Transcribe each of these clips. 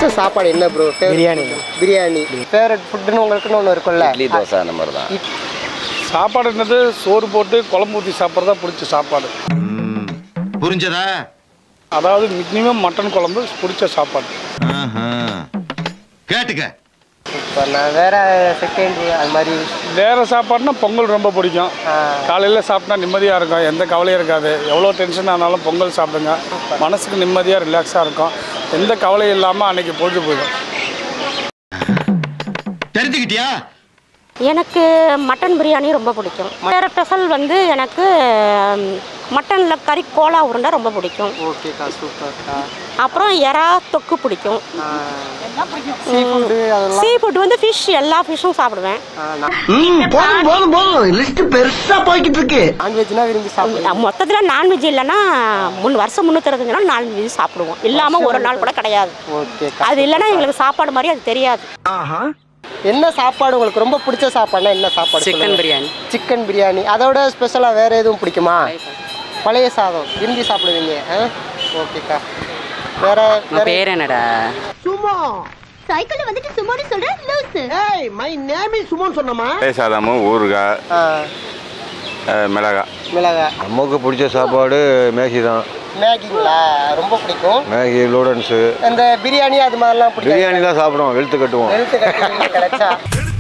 பிடிச்ச சாப்பாடு என்ன ப்ரோ பிரியாணி. பிரியாணி ஃபேவரட் ஃபுட்டுன்னு உங்களுக்குன்னு ஒன்று இருக்கும்ல இட்லி தோசை அந்த மாதிரி தான் சாப்பாடுன்றது சோறு போட்டு குழம்பு ஊற்றி சாப்பிட்றது தான் பிடிச்ச சாப்பாடு புரிஞ்சதா அதாவது மினிமம் மட்டன் குழம்பு பிடிச்ச சாப்பாடு கேட்டுக்க இப்போ நான் வேற செகண்ட் அது மாதிரி வேற சாப்பாடுனா பொங்கல் ரொம்ப பிடிக்கும் ஆ, காலையில் சாப்பிட்டா நிம்மதியாக இருக்கும் எந்த கவலையும் இருக்காது எவ்வளோ டென்ஷன் ஆனாலும் பொங்கல் சாப்பிடுங்க மனசுக்கு நிம்மதியாக ரிலாக்ஸாக இருக்கும் எந்த கவலையும் இல்லாமல் அன்னைக்கு பொழுது போயிடும் தெரிஞ்சுக்கிட்டியா எனக்கு மட்டன் பிரியாணி ரொம்ப பிடிக்கும் வேறு ஸ்பெஷல் வந்து எனக்கு மட்டனில் கறி கோலா உருண்டை ரொம்ப பிடிக்கும் ஓகேக்கா சூப்பர்க்கா அப்புறம் எறா தொக்கு பிடிக்கும் சீ ஃபுட்டு அதெல்லாம் சீ ஃபுட் வந்து ஃபிஷ் எல்லா ஃபிஷ்ஷும் சாப்பிடுவேன் ஆ, நான் போதும் போதும் போதும் லிஸ்ட் பெருசா போய்கிட்டு இருக்கு நான்வெஜ்னா விரும்பி சாப்பிடுவேன் மொத்தத்தில் நான்வெஜ் இல்லைன்னா மூணு வருஷம் முந்நூற்றி நாள் நான்வெஜ் சாப்பிடுவோம் இல்லாமல் ஒரு நாள் கூட கிடையாது ஓகேக்கா அது இல்லைன்னா எங்களுக்கு சாப்பாடு மாதிரி அது தெரியாது ஆஹா என்ன சாப்பாடு உங்களுக்கு ரொம்ப பிடிச்ச சாப்பாடுனா என்ன சாப்பாடு சிக்கன் பிரியாணி சிக்கன் பிரியாணி அதோட ஸ்பெஷலாக வேற எதுவும் பிடிக்குமா பழைய சாதம் விரும்பி சாப்பிடுவீங்க ஆ ஓகேக்கா வேற வேற பேர் என்னடா சும்மா சைக்கிள்ல வந்துட்டு சும்மாடி சொல்ற லூசு ஏய் மை நேம் இஸ் சுமன் சொன்னமா சாதமும் ஊறுகாய் ஆ, மிளகாய் மிளகா நமக்கு பிடிச்ச சாப்பாடு மேகி தான் மேகிங்களா ரொம்ப பிடிக்கும் மேகி லூடன்ஸு இந்த பிரியாணி அது மாதிரிலாம் பிடிக்கும் பிரியாணி தான் சாப்பிடுவோம் வெளுத்து கட்டுவோம் வெளுத்து கட்டி கிடைச்சா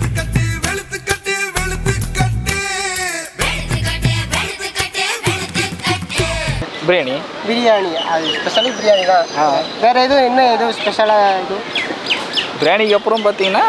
பிரியாணி பிரியாணி அது ஸ்பெஷலி பிரியாணி தான் வேற எதுவும் என்ன எதுவும் ஸ்பெஷலாக இது பிரியாணிக்கு அப்புறம் பார்த்தீங்கன்னா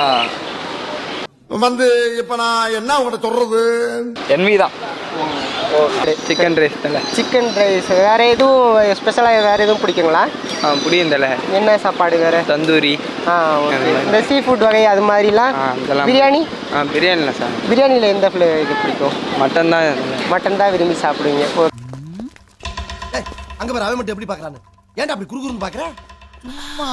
வந்து இப்ப நான் என்ன உங்கள்கிட்ட சொல்றது என்வி தான் சிக்கன் ரைஸ் தலை சிக்கன் ரைஸ் வேற எதுவும் ஸ்பெஷலாக வேற எதுவும் பிடிக்குங்களா புடியும் தலை என்ன சாப்பாடு வேற தந்தூரி ஆ ஓகே இந்த சீ ஃபுட் வகை அது மாதிரிலாம் ஆ, இதெல்லாம் பிரியாணி ஆ பிரியாணியில் சார் பிரியாணியில் எந்த ஃப்ளே இது பிடிக்கும் மட்டன் தான் மட்டன் தான் விரும்பி சாப்பிடுவீங்க ஓ அங்க பாரு அவன் மட்டும் எப்படி பாக்குறான்னு ஏன்டா அப்படி குறுகுறுன்னு பாக்குற சும்மா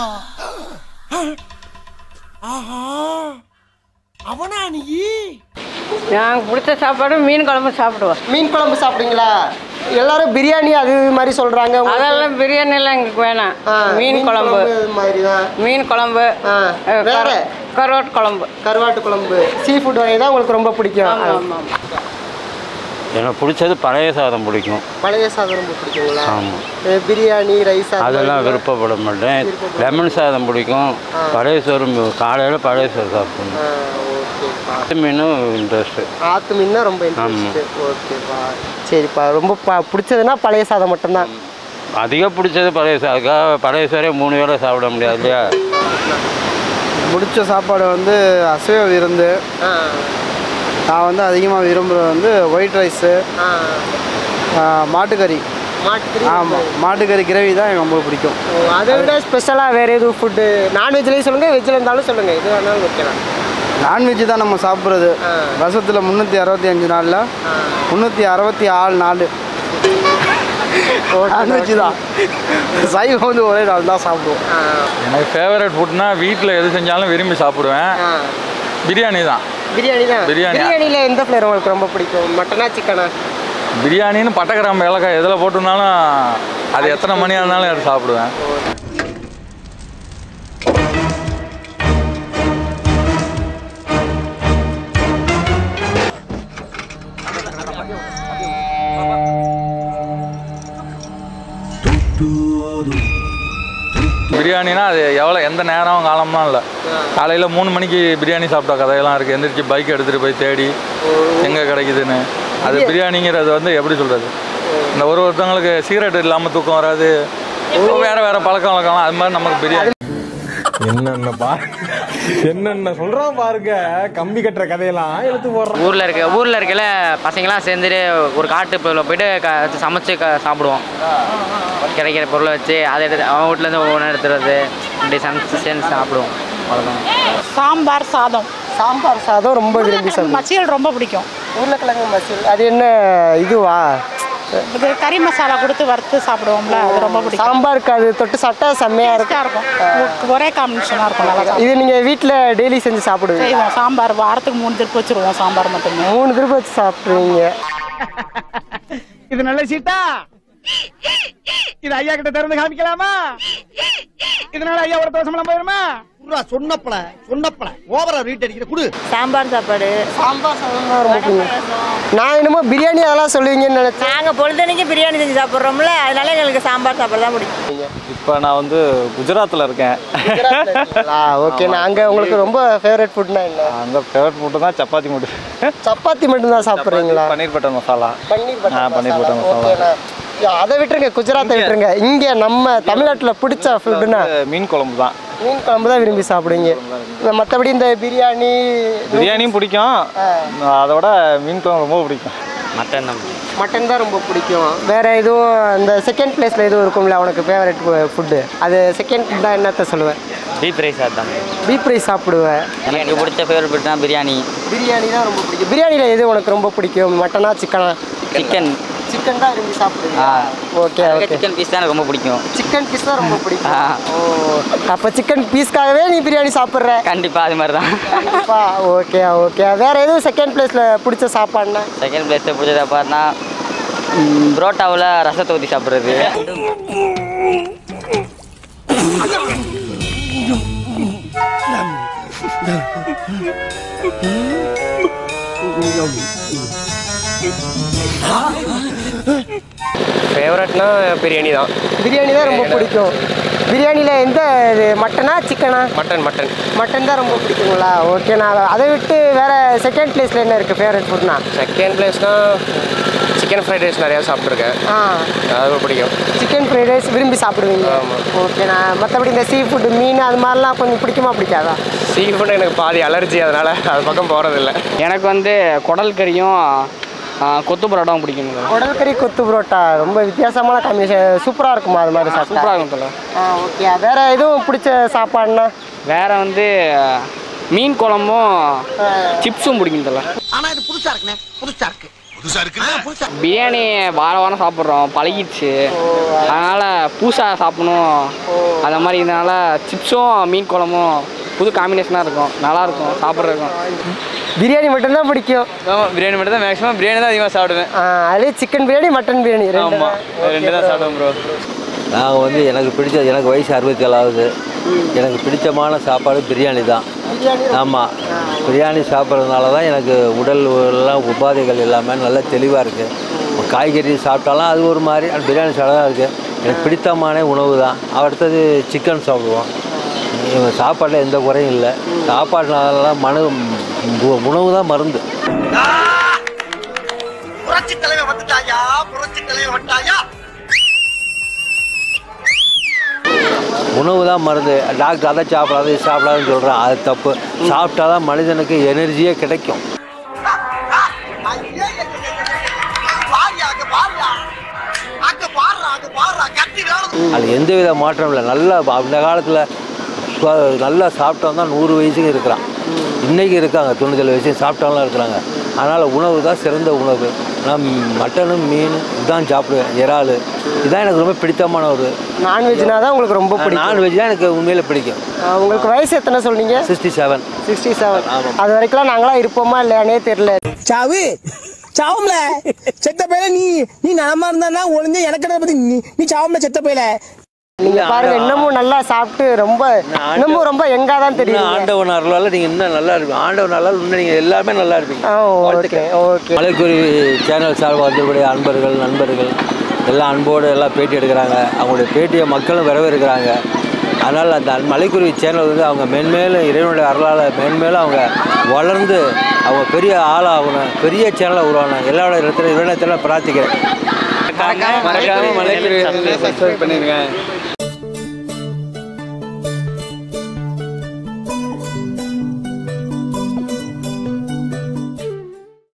ஆஹா அவனா நீ எனக்கு பிடிச்ச சாப்பாடு மீன் குழம்பு சாப்பிடுவோம் மீன் குழம்பு சாப்பிடுவீங்களா எல்லாரும் பிரியாணி அது மாதிரி சொல்றாங்க உங்களுக்கு- அதெல்லாம் பிரியாணி எல்லாம் எங்களுக்கு வேணாம் ஆ, மீன் குழம்பு மாதிரி தான் மீன் குழம்பு ஆ, அஹ், வேற கரு- கருவாட்டு குழம்பு கருவாட்டு குழம்பு சீ ஃபுட் வகை தான் உங்களுக்கு ரொம்ப பிடிக்கும் ஆமாம் ஆமாம் எனக்கு பிடிச்சது பழைய சாதம் பிடிக்கும் பழைய சாதம் ரொம்ப பிடிக்குங்களா ஆமாம் ஏ, பிரியாணி ரைஸ் அது அதெல்லாம் மாதிரி விருப்பப்பட மாட்டேன் லெமன் சாதம் பிடிக்கும் பழைய சோறு காலையில் பழைய சோறு சாப்பிடணும் ஆ, ஓகேப்பா மீனும் இன்ட்ரெஸ்ட்டு ஆத்து மீன் தான் ரொம்ப இன்ட்ரெஸ்ட் ஓகேப்பா சரிப்பா ரொம்ப ப- பிடிச்சதுன்னா பழைய சாதம் மட்டும்தான் அதிகம் பிடிச்சது பழைய சாதம் அதுக்காக பழைய சோறே மூணு வேளை சாப்பிட முடியாது இல்லையா பிடிச்ச சாப்பாடு வந்து அசைவ விருந்து ஆ, நான் வந்து அதிகமாக விரும்புகிறது வந்து ஒயிட் ரைஸு ஆ. மாட்டுக்கறி மாட்டுக்கறி ஆமாம் மாட்டுக்கறி கிரேவி தான் எனக்கு ரொம்ப பிடிக்கும் ஓ, அதை விட ஸ்பெஷலாக வேறு எதுவும் ஃபுட்டு நான்வெஜ்லேயும் சொல்லுங்கள் வெஜ்ஜில் இருந்தாலும் சொல்லுங்கள் எது வேணாலும் வைக்கலாம் நான்வெஜ் தான் நம்ம சாப்பிட்றது ஆ. வருஷத்தில் முந்நூற்றி அறுபத்தி அஞ்சு நாளில் முந்நூற்றி அறுபத்தி ஆறு நாள் நான்வெஜ் தான் சைவம் வந்து ஒரே நாள் தான் சாப்பிடுவோம் ஆ, எனக்கு ஃபேவரட் ஃபுட்னா வீட்டில் எது செஞ்சாலும் விரும்பி சாப்பிடுவேன் ஆ. பிரியாணி தான் பிரியாணி தான் பிரியாணி. பிரியாணியில் எந்த ஃப்ளேவர் உங்களுக்கு ரொம்ப பிடிக்கும் மட்டனா சிக்கனா பிரியாணின்னு பட்டை கிராம்பு ஏலக்காய் எதில் போட்டிருந்தாலும் அது எத்தனை மணியாக இருந்தாலும் எடுத்து சாப்பிடுவேன் பிரியாணினா அது எவ்வளோ எந்த நேரம் காலம்லாம் இல்லை காலையில் மூணு மணிக்கு பிரியாணி சாப்பிட்ட கதையெல்லாம் இருக்குது எந்திரிச்சு பைக் எடுத்துகிட்டு போய் தேடி எங்கே கிடைக்குதுன்னு அது பிரியாணிங்கிறது வந்து எப்படி சொல்கிறது இந்த ஒரு ஒருத்தவங்களுக்கு சிகரெட் இல்லாமல் தூக்கம் வராது வேற வேற பழக்கம் வழக்கம் அது மாதிரி நமக்கு பிரியாணி என்னென்ன பா என்னென்ன சொல்றான் பாருங்க கம்பி கட்டுற கதையெல்லாம் எடுத்து போடுறான் ஊரில் இருக்க ஊரில் இருக்கல பசங்களாம் சேர்ந்துட்டு ஒரு காட்டு பகுதியில் போயிட்டு க சமைச்சு க சாப்பிடுவோம் கிடைக்கிற பொருளை வச்சு அதை எடுத்து அவன் வீட்டிலேருந்து ஒவ்வொன்றா எடுத்துட்டு வந்து இப்படி சமைச்சு சேர்ந்து சாப்பிடுவோம் அவ்வளோதான் சாம்பார் சாதம் சாம்பார் சாதம் ரொம்ப விரும்பி சாப்பிடுவேன் மசியல் ரொம்ப பிடிக்கும் உருளைக்கிழங்கு மசியல் அது என்ன இதுவா இது கறி மசாலா கொடுத்து வறுத்து சாப்பிடுவோம்ல அது ரொம்ப பிடிக்கும் சாம்பாருக்கு அது தொட்டு சாப்பிட்டா செம்மையாக இருக்கும் இருக்கும் ஒரே காம்பினேஷனாக இருக்கும் நல்லா இது நீங்கள் வீட்டில் டெய்லி செஞ்சு சாப்பிடுவீங்க செய்வோம் சாம்பார் வாரத்துக்கு மூணு திருப்பி வச்சுருவோம் சாம்பார் மட்டுமே மூணு திருப்பி வச்சு சாப்பிடுவீங்க இது நல்ல சீட்டா இது ஐயா கிட்ட திறந்து காமிக்கலாமா இதனால ஐயா ஒரு தோசம் போயிருமா சொன்னப்பல சொன்னப்பல ஓவரா ரீட் அடிக்கிற குடு சாம்பார் சாப்பாடு சாம்பார் சாதம் தான் ரொம்ப பிடிக்கும் நான் என்னமோ பிரியாணி அதெல்லாம் சொல்லுவீங்கன்னு நினைச்சேன் நாங்கள் பொழுதனைக்கு பிரியாணி செஞ்சு சாப்பிட்றோம்ல அதனால எங்களுக்கு சாம்பார் சாப்பாடு தான் பிடிக்கும் இப்போ நான் வந்து குஜராத்தில் இருக்கேன் ஓகே நான் அங்கே உங்களுக்கு ரொம்ப ஃபேவரட் ஃபுட்னா என்ன அங்கே ஃபேவரட் ஃபுட்டு தான் சப்பாத்தி மட்டும் சப்பாத்தி மட்டும்தான் சாப்பிட்றீங்களா பன்னீர் பட்டர் மசாலா பன்னீர் ஆ பன்னீர் பட்டர் மசாலா ஓகேண்ணா அதை விட்டுருங்க குஜராத்தை விட்டுருங்க இங்கே நம்ம தமிழ்நாட்டில் பிடிச்ச ஃபுட்டுனா மீன் குழம்பு தான் மீன் குழம்பு தான் விரும்பி சாப்பிடுவீங்க மற்றபடி இந்த பிரியாணி பிரியாணியும் பிடிக்கும் அதோட மீன் குழம்பு ரொம்ப பிடிக்கும் மட்டன் தான் மட்டன் தான் ரொம்ப பிடிக்கும் வேற எதுவும் இந்த செகண்ட் பிளேஸில் எதுவும் இருக்கும்ல உனக்கு ஃபேவரட் ஃபுட்டு அது செகண்ட் ஃபுட் தான் என்னத்த சொல்லுவேன் பீப் ரைஸ் அதுதான் பீப் ரைஸ் சாப்பிடுவேன் எனக்கு பிடிச்ச ஃபேவரட் ஃபுட் தான் பிரியாணி பிரியாணி தான் ரொம்ப பிடிக்கும் பிரியாணியில் எது உனக்கு ரொம்ப பிடிக்கும் மட்டனா சிக்கனா சிக்கன் சிக்கன் தான் விரும்பி சாப்பிடுவீங்க ஆ ஓகே ஓகே சிக்கன் பீஸ் தான் எனக்கு ரொம்ப பிடிக்கும் சிக்கன் பீஸ் தான் ரொம்ப பிடிக்கும் ஆ. ஓ அப்போ சிக்கன் பீஸ்க்காகவே நீ பிரியாணி சாப்பிட்ற கண்டிப்பாக அது மாதிரி தான் கண்டிப்பா ஓகே ஓகே வேற எதுவும் செகண்ட் பிளேஸில் பிடிச்ச சாப்பாடுனா செகண்ட் பிளேஸில் பிடிச்சதை பார்த்தா புரோட்டாவில் ரசத்தை ஊற்றி சாப்பிட்றது ஃபேவரட்னா பிரியாணி தான் பிரியாணி தான் ரொம்ப பிடிக்கும் பிரியாணியில் எந்த இது மட்டனா சிக்கனா மட்டன் மட்டன் மட்டன் தான் ரொம்ப பிடிக்குங்களா ஓகே நான் அதை விட்டு வேற செகண்ட் பிளேஸில் என்ன இருக்குது ஃபேவரட் ஃபுட்னா செகண்ட் பிளேஸ்னா சிக்கன் ஃப்ரைட் ரைஸ் நிறையா சாப்பிட்ருக்கேன் ஆ அது ரொம்ப பிடிக்கும் சிக்கன் ஃப்ரைட் ரைஸ் விரும்பி சாப்பிடுவீங்க ஓகே நான் மற்றபடி இந்த சீ ஃபுட்டு மீன் அது மாதிரிலாம் கொஞ்சம் பிடிக்குமா பிடிக்காதா சீ ஃபுட் எனக்கு பாதி அலர்ஜி அதனால அது பக்கம் போகிறதில்ல எனக்கு வந்து குடல் கறியும் ஆ, கொத்து பரோட்டாவும் பிடிக்கும் குடல் கறி கொத்து புரோட்டா ரொம்ப வித்தியாசமான காம்பினேஷன் சூப்பராக இருக்குமா அது மாதிரி சாப்பிட்டா சூப்பராக இருக்கும் தல ஆ ஓகே வேற எதுவும் பிடிச்ச சாப்பாடுனா வேற வந்து மீன் குழம்பும் சிப்ஸும் பிடிக்கும் தல ஆனா இது புதுசா இருக்குண்ணே புதுசா இருக்கு புதுசா இருக்கு புதுசா பிரியாணி வார வாரம் சாப்பிட்றோம் பழகிடுச்சு அதனால் புதுசாக சாப்பிடணும் அந்த மாதிரி இதனால சிப்ஸும் மீன் குழம்பும் புது காம்பினேஷனாக இருக்கும் நல்லாயிருக்கும் சாப்பிட்றதுக்கும் பிரியாணி மட்டும்தான் பிடிக்கும் ஆமாம் பிரியாணி மட்டும் தான் மேக்ஸிமம் பிரியாணி தான் அதிகமாக சாப்பிடுவேன் ஆ, அதுலேயே சிக்கன் பிரியாணி மட்டன் பிரியாணி ரெண்டு ஆமாம் ரெண்டு தான் சாப்பிடுவேன் ப்ரோ நான் வந்து எனக்கு பிடிச்ச எனக்கு வயசு அறுபத்தி ஏழாவது எனக்கு பிடிச்சமான சாப்பாடு பிரியாணி தான் ஆமாம் பிரியாணி சாப்பிட்றதுனால தான் எனக்கு உடல் எல்லாம் உபாதைகள் எல்லாமே நல்லா தெளிவாக இருக்குது காய்கறி சாப்பிட்டாலும் அது ஒரு மாதிரி ஆனால் பிரியாணி சாப்பிட தான் இருக்குது எனக்கு பிடித்தமான உணவு தான் அடுத்தது சிக்கன் சாப்பிடுவோம் இவன் சாப்பாட்டில் எந்த குறையும் இல்லை சாப்பாடுனால மனு உணவு தான் மருந்து புரட்சி தலைவர் வந்துட்டாயா புரட்சி தலைவர் வந்துட்டாயா உணவு தான் மருந்து டாக்டர் அதை சாப்பிடாத இது சாப்பிடாதுன்னு சொல்கிறான் அது தப்பு சாப்பிட்டா தான் மனிதனுக்கு எனர்ஜியே கிடைக்கும் பாரியா அங்க பாரியா அங்க பாடுறா அங்க பாடுறா கத்தி வேணும் அது எந்த வித மாற்றம் இல்லை நல்லா அந்த காலத்தில் நல்லா சாப்பிட்டவன் தான் நூறு வயசுக்கு இருக்கிறான் இன்றைக்கி இருக்காங்க தொண்ணூத்தேழு வயசு சாப்பிட்டவங்களாம் இருக்கிறாங்க அதனால் உணவு தான் சிறந்த உணவு நான் மட்டனும் மீன் இதுதான் சாப்பிடுவேன் இறால் இதுதான் எனக்கு ரொம்ப பிடித்தமான ஒரு நான்வெஜ்னா தான் உங்களுக்கு ரொம்ப பிடிக்கும் நான்வெஜ் தான் எனக்கு உண்மையில் பிடிக்கும் ஆ, உங்களுக்கு வயசு எத்தனை சொன்னீங்க சிக்ஸ்டி செவன் சிக்ஸ்டி செவன் அது வரைக்கும் நாங்களாம் இருப்போமா இல்லையானே தெரியல சாவு சாவும்ல செத்த பையல நீ நீ நலமா இருந்தா ஒளிஞ்ச எனக்கு பத்தி நீ நீ சாவும்ல செத்த பையல நீங்க பாருங்க இன்னமும் நல்லா சாப்பிட்டு ரொம்ப இன்னமும் ரொம்ப எங்கா தான் இன்னும் தெரியும் ஆண்டவன் அருளால் நீங்கள் இன்னும் நல்லா இருப்பீங்க ஆண்டவன் அருளால் இன்னும் நீங்கள் எல்லாமே நல்லா இருப்பீங்க ஓகே ஓகே மலைக்குருவி சேனல் சார்பாக வந்தபடி அன்பர்கள் நண்பர்கள் எல்லாம் அன்போடு எல்லாம் பேட்டி எடுக்கிறாங்க அவங்களுடைய பேட்டியை மக்களும் வரவேற்கிறாங்க அதனால் அந்த அன்- மலைக்குருவி சேனல் வந்து அவங்க மென்மேலும் இறைவனுடைய அருளால் மென்மேலும் அவங்க வளர்ந்து அவங்க பெரிய ஆளாகணும் பெரிய சேனலாக உருவாகணும் எல்லாரோட இடத்துல இறைவனத்தில் பிரார்த்திக்கிறேன் மறக்காம மலைக்குருவி சப்ஸ்கிரைப் பண்ணிருங்க